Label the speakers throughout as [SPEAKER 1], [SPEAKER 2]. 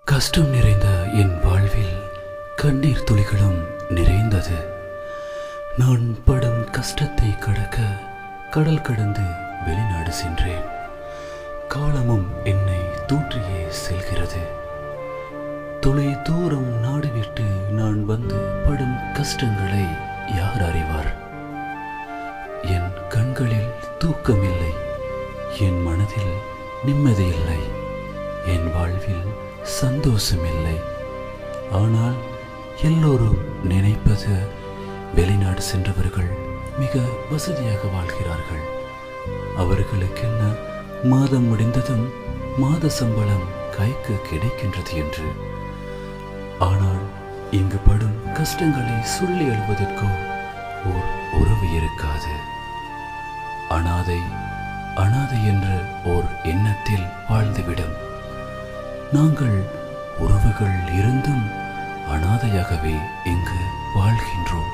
[SPEAKER 1] கஷ்டம் நிறைந்த என் வாழ்வில் கண்ணீர் துளிகளும் நிறைந்தது நான் படும் கஷ்டத்தை கடக்க கடல் கடந்து வெளிநாடு சென்றேன் காலமும் என்னை தூற்றியே செல்கிறது தொலை தூரம் நாடு விட்டு நான் வந்து படும் கஷ்டங்களை யார் அறிவார் என் கண்களில் தூக்கமில்லை என் மனதில் நிம்மதியில்லை என் வாழ்வில் சந்தோஷமில்லை ஆனால் எல்லோரும் நினைப்பது வெளிநாடு சென்றவர்கள் மிக வசதியாக வாழ்கிறார்கள் அவர்களுக்கென்ன மாதம் முடிந்ததும் மாத சம்பளம் கைக்கு கிடைக்கின்றது என்று ஆனால் இங்கு படும் கஷ்டங்களை சொல்லி எழுவதற்கோ ஓர் உறவு இருக்காது அனாதை அனாதை என்ற ஓர் எண்ணத்தில் வாழ்ந்துவிடும் நாங்கள் உறவுகள் இருந்தும் அனாதையாகவே இங்கு வாழ்கின்றோம்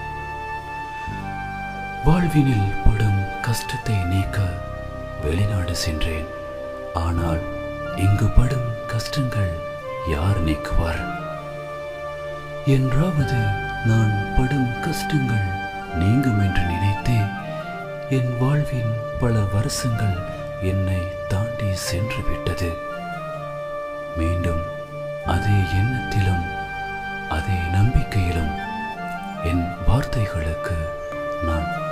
[SPEAKER 1] வாழ்வினில் படும் கஷ்டத்தை நீக்க வெளிநாடு சென்றேன் ஆனால் இங்கு படும் கஷ்டங்கள் யார் நீக்குவார் என்றாவது நான் படும் கஷ்டங்கள் நீங்கும் என்று நினைத்தே என் வாழ்வின் பல வருஷங்கள் என்னை தாண்டி சென்று விட்டது மீண்டும் அதே எண்ணத்திலும் அதே நம்பிக்கையிலும் என் வார்த்தைகளுக்கு நான்